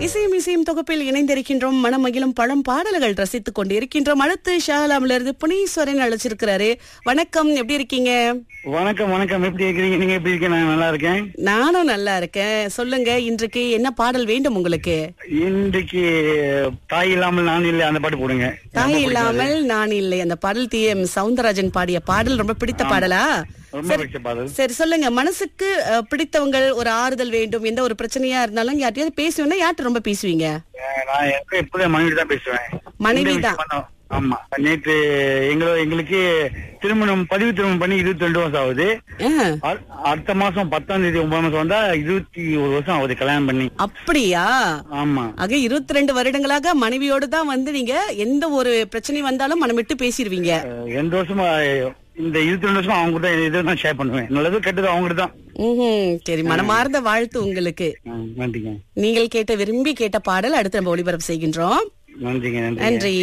இசையும் இசையும் தொகுப்பில் இணைந்திருக்கின்றோம் மனமகிழும் பழம் பாடல்கள் ரசித்துக் கொண்டிருக்கின்றோம் அடுத்து ஷாலாம்ல இருந்து புனீஸ்வரன் அழைச்சிருக்கிறாரு வணக்கம் எப்படி இருக்கீங்க வணக்கம் வணக்கம் எப்படி இருக்கிறீங்க நீங்க எப்படி இருக்கீங்க நான் நல்லா இருக்கேன் நானும் நல்லா இருக்கேன் சொல்லுங்க இன்றைக்கு என்ன பாடல் வேண்டும் உங்களுக்கு இன்றைக்கு தாய் இல்லாமல் நான் இல்லை அந்த பாட்டு போடுங்க தாய் இல்லாமல் நான் இல்லை அந்த பாடல் டி எம் சவுந்தரராஜன் பாடிய பாடல் ரொம்ப பிடித்த பாடலா ரொம்ப பிடிச்ச பாடல் சரி சொல்லுங்க மனசுக்கு அஹ், பிடித்தவங்க ஒரு ஆறுதல் வேண்டும் எந்த ஒரு பிரச்சனையா இருந்தாலும் யார்ட்டையாவது பேசுவேன்னா யார்கிட்ட ரொம்ப பேசுவீங்க அஹ் நான் எப்ப எப்போதும் மனைவி தான் பேசுவேன் மனைவி எந்த தான். விஷயமா இருந்தாலும். ஆமா நேற்று எங்களோ எங்களுக்கு திருமணம் பதிவு திருமணம் பண்ணி இருபத்தி ரெண்டு வருஷம் ஆகுது அஹ், அ- அடுத்த மாசம் பத்தாம் தேதி ஒன்பதாம் மாசம் வந்தா இருபத்தி ஒரு வருஷம் ஆகுது கல்யாணம் பண்ணி அப்படியா ஆமா ஆக இருபத்தி ரெண்டு வருடங்களாக மனைவியோடு தான் வந்து நீங்க எந்த ஒரு பிரச்சனை வந்தாலும் மனம் விட்டு பேசிடுவீங்க அஹ் ரெண்டு வருஷமா அஹ், இந்த இருபத்தி ரெண்டு வருஷம் அவங்க கூட இதை தான் ஷேர் பண்ணுவேன் நல்லது கெட்டது அவங்ககிட்ட தான் ம்ஹும். சரி மனமார்ந்த வாழ்த்து உங்களுக்கு அஹ் நன்றிங்க நீங்கள் கேட்ட விரும்பி கேட்ட பாடல் அடுத்து நம்ம ஒளிபரப்பு செய்கின்றோம் நன்றிங்க நன்றி நன்றி